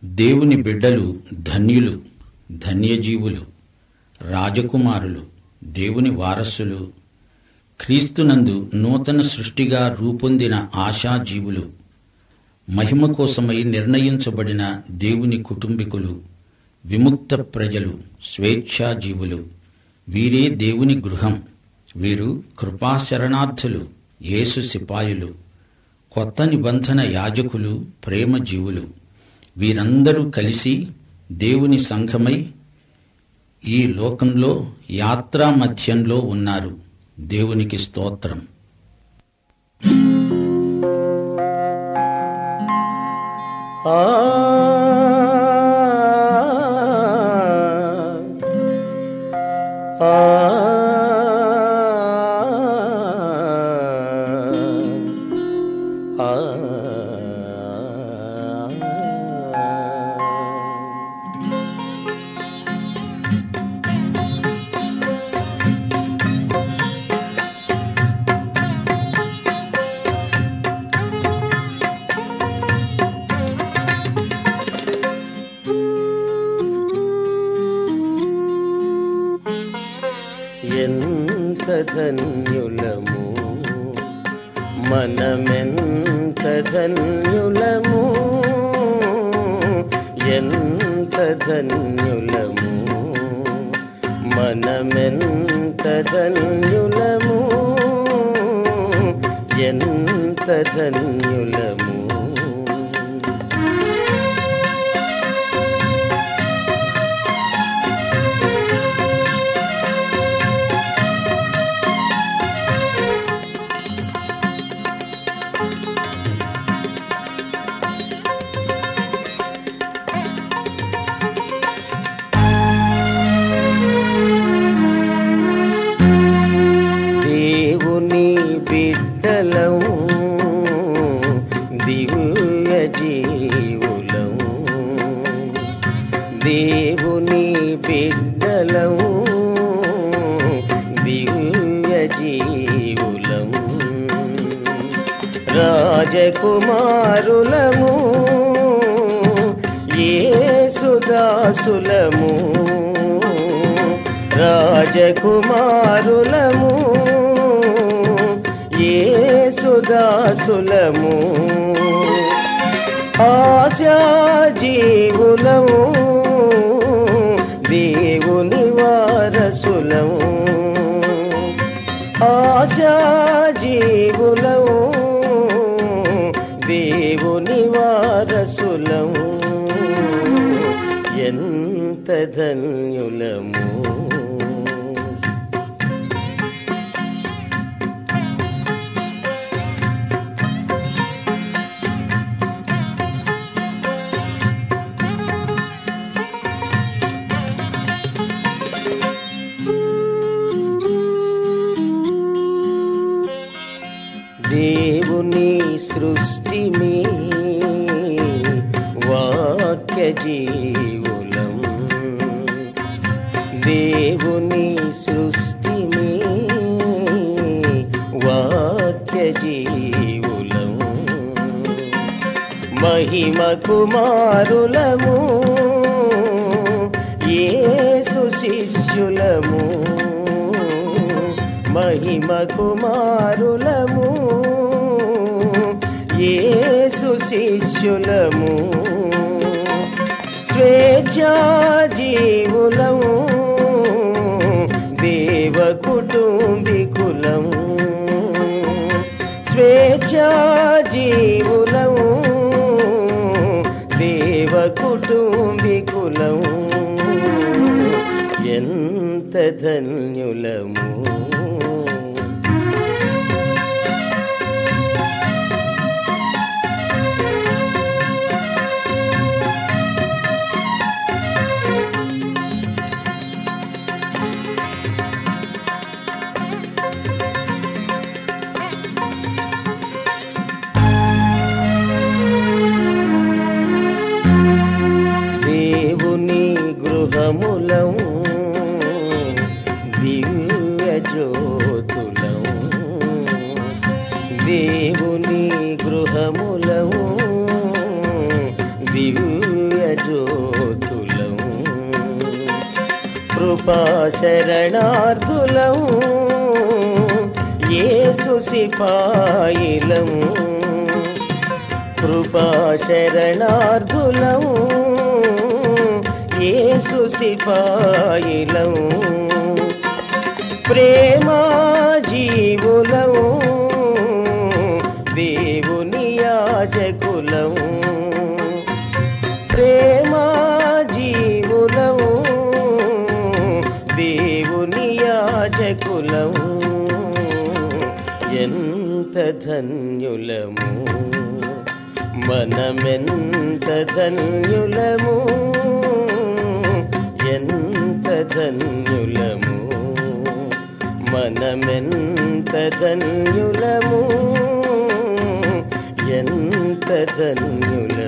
దేవుని బిడ్డలు ధన్యులు ధన్యజీవులు రాజకుమారులు దేవుని వారసులు క్రీస్తునందు నూతన సృష్టిగా రూపొందిన ఆశాజీవులు మహిమ కోసమై నిర్ణయించబడిన దేవుని కుటుంబీకులు విముక్త ప్రజలు స్వేచ్ఛాజీవులు వీరే దేవుని గృహం వీరు కృపాశరణార్థులు యేసు సిపాయులు కొత్త నిబంధన యాజకులు ప్రేమ జీవులు వీరందరూ కలిసి దేవుని సంఘమై ఈ లోకంలో యాత్రా మధ్యంలో ఉన్నారు దేవునికి స్తోత్రం ఆ ఆ ఆ ఎంత ధన్యులము మనమెంత ధన్యులము ఎంత ధన్యులము మనమెంత ధన్యులము ఎంత ధన్యులము దేవుని బిడ్డలం దివ్య జీవులం దేవుని బిడ్డలం దివ్య జీవులం రాజకుమారులము యేసుదాసులము రాజకుమారులము యేసుదాసులము ఆశాజీవులము దేవుని వారసులము ఆశాజీవులము దేవుని వారసులము ఎంత ధన్యులము దేవుని సృష్టిని వాక్య జీవులం దేవుని సృష్టిని వాక్య జీవులం మహిమ కుమారులము యేసు శిష్యులము మహిమ కుమారులము యేసు శిష్యులము స్వేచ్ఛా జీవులము దేవ కుటుంబికులము స్వేచ్ఛా జీవులము దేవ కుటుంబికులము ఎంత ధన్యులము దేవుని గృహములము దివ్య జ్యోతులం జ్యోతులం కృపా శరణార్థులం యేసు సిపాయిలం కృపా శరణార్థులం యేసు సిపాయిలం ప్రేమా జీవులం దేవుని యాజకులం ప్రేమా జీవులం దేవుని యాజకులం ఎంత ధన్యులము మనమెంత ధన్యులము ఎంత ధన్యులము మనమెంత ధన్యులము ఎంత ధన్యులము